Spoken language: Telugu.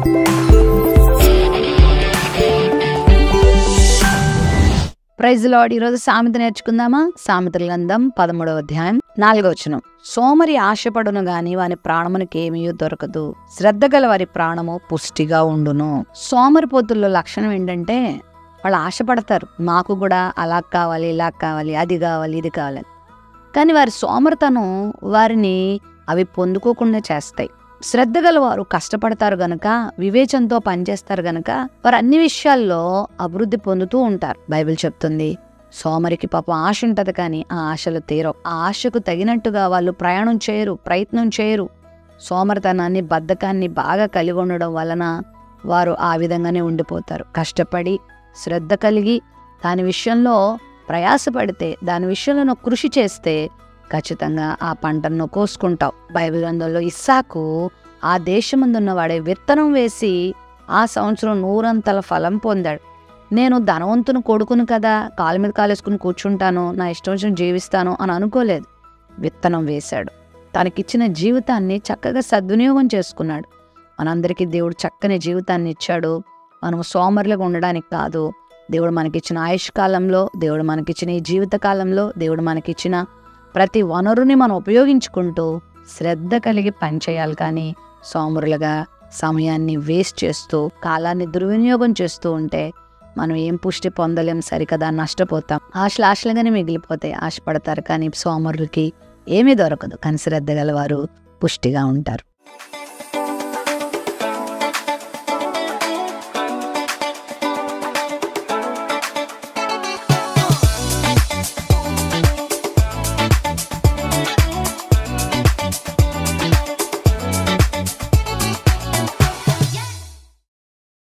ప్రైజ్ లాడ్ ఈరోజు సామెత నేర్చుకుందామా సామెతల గ్రంథం పదమూడవ అధ్యాయం నాలుగవ వచనం సోమరి ఆశపడును గాని వాని ప్రాణమునికి ఏమీ దొరకదు శ్రద్ధ గల వారి ప్రాణము పుష్టిగా ఉండును సోమరిపోతుల్లో లక్షణం ఏంటంటే వాళ్ళు ఆశపడతారు మాకు కూడా అలా కావాలి ఇలా కావాలి అది కావాలి ఇది కావాలి కానీ వారి సోమరితనం వారిని అవి పొందుకోకుండా చేస్తాయి శ్రద్ధ గలవారు కష్టపడతారు గనక వివేచనతో పనిచేస్తారు గనక వారు అన్ని విషయాల్లో అభివృద్ధి పొందుతూ ఉంటారు బైబిల్ చెప్తుంది సోమరికి పాపం ఆశ ఉంటది కానీ ఆ ఆశలు తీరవు ఆ ఆశకు తగినట్టుగా వాళ్ళు ప్రయాణం చేయరు ప్రయత్నం చేయరు సోమరితనాన్ని బద్ధకాన్ని బాగా కలిగి ఉండడం వలన వారు ఆ విధంగానే ఉండిపోతారు కష్టపడి శ్రద్ధ కలిగి దాని విషయంలో ప్రయాసపడితే దాని విషయంలో నువ్వు కృషి చేస్తే ఖచ్చితంగా ఆ పంటను నువ్వు కోసుకుంటావు బైబిల్ గ్రంథంలో ఇస్సాకు ఆ దేశమందున్న వాడే విత్తనం వేసి ఆ సంవత్సరం నూరంతల ఫలం పొందాడు నేను ధనవంతుని కొడుకును కదా కాలు మీద కాలేసుకుని కూర్చుంటాను నా ఇష్టం వచ్చిన జీవిస్తాను అని అనుకోలేదు విత్తనం వేశాడు తనకిచ్చిన జీవితాన్ని చక్కగా సద్వినియోగం చేసుకున్నాడు మనందరికీ దేవుడు చక్కని జీవితాన్ని ఇచ్చాడు మనం సోమరులుగా ఉండడానికి కాదు దేవుడు మనకిచ్చిన ఆయుష్ కాలంలో దేవుడు మనకిచ్చిన ఈ జీవిత కాలంలో దేవుడు మనకిచ్చిన ప్రతి వనరుని మనం ఉపయోగించుకుంటూ శ్రద్ధ కలిగి పనిచేయాలి కానీ సోమరులుగా సమయాన్ని వేస్ట్ చేస్తూ కాలాన్ని దుర్వినియోగం చేస్తూ ఉంటే మనం ఏం పుష్టి పొందలేం సరికదా నష్టపోతాం ఆశలు ఆశలుగానే మిగిలిపోతాయి ఆశపడతారు కానీ సోమరులకి ఏమీ దొరకదు కానీ శ్రద్ధ గలవారు పుష్టిగా ఉంటారు